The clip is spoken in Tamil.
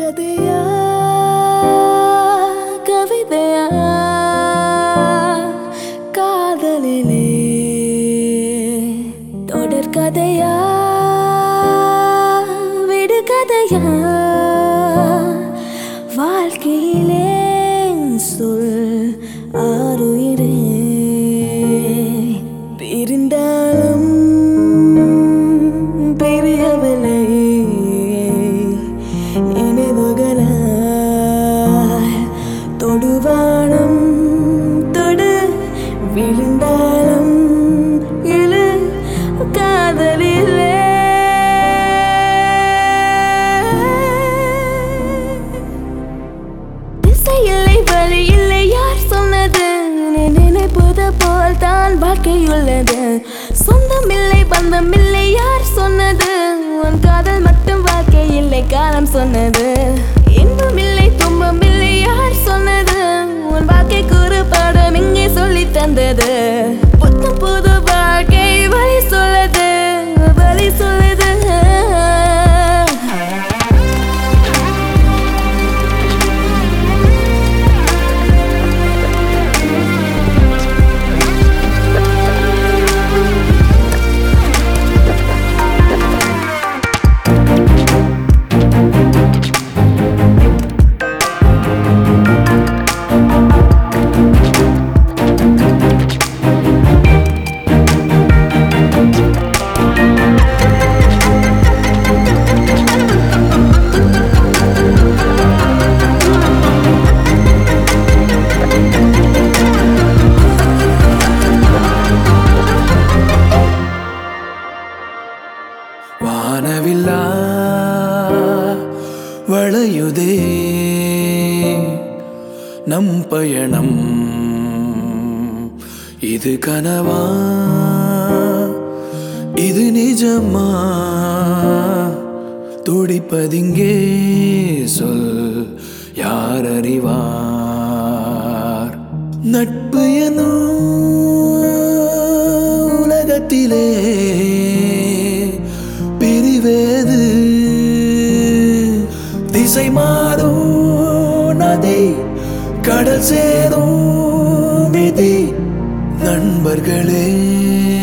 கதையா கவிதையா காதலிலே தொடர் கதையா விடு கதையா வாழ்க்கையிலே சொல் ஆறுயிரே பிரிந்தாலும் பெரியவில்லை நினைவுகளால் தொடுவானம் தொடு விழுந்தாலும் எழு காதலிலே திசை இல்லை வழி இல்லை யார் சொன்னது நீ நினைப்பது போல் தான் வாழ்க்கையுள்ளது சொந்தம் இல்லை பந்தம் இல்லை யார் சொன்னது உன் காதல் மட்டும் வாழ்க்கை இல்லை காலம் சொன்னது இன்பம் இல்லை துன்பம் இல்லை யார் சொன்னது உன் வாழ்க்கைக்கு ஒரு பாடம் இங்கே சொல்லி தந்தது புத்தம் புது வாழ்க்கை வழி சொல்லுது வழி சொல்லுது வானவில்லா வளையுதே நம் பயணம் இது கனவா இது நிஜமா துடிப்பதிங்கே சொல் யார் அறிவார் நட்பு எனும் உலகத்திலே பிரிவேது திசை மாறும் நதி கடல் சேரும் விதி நண்பர்களே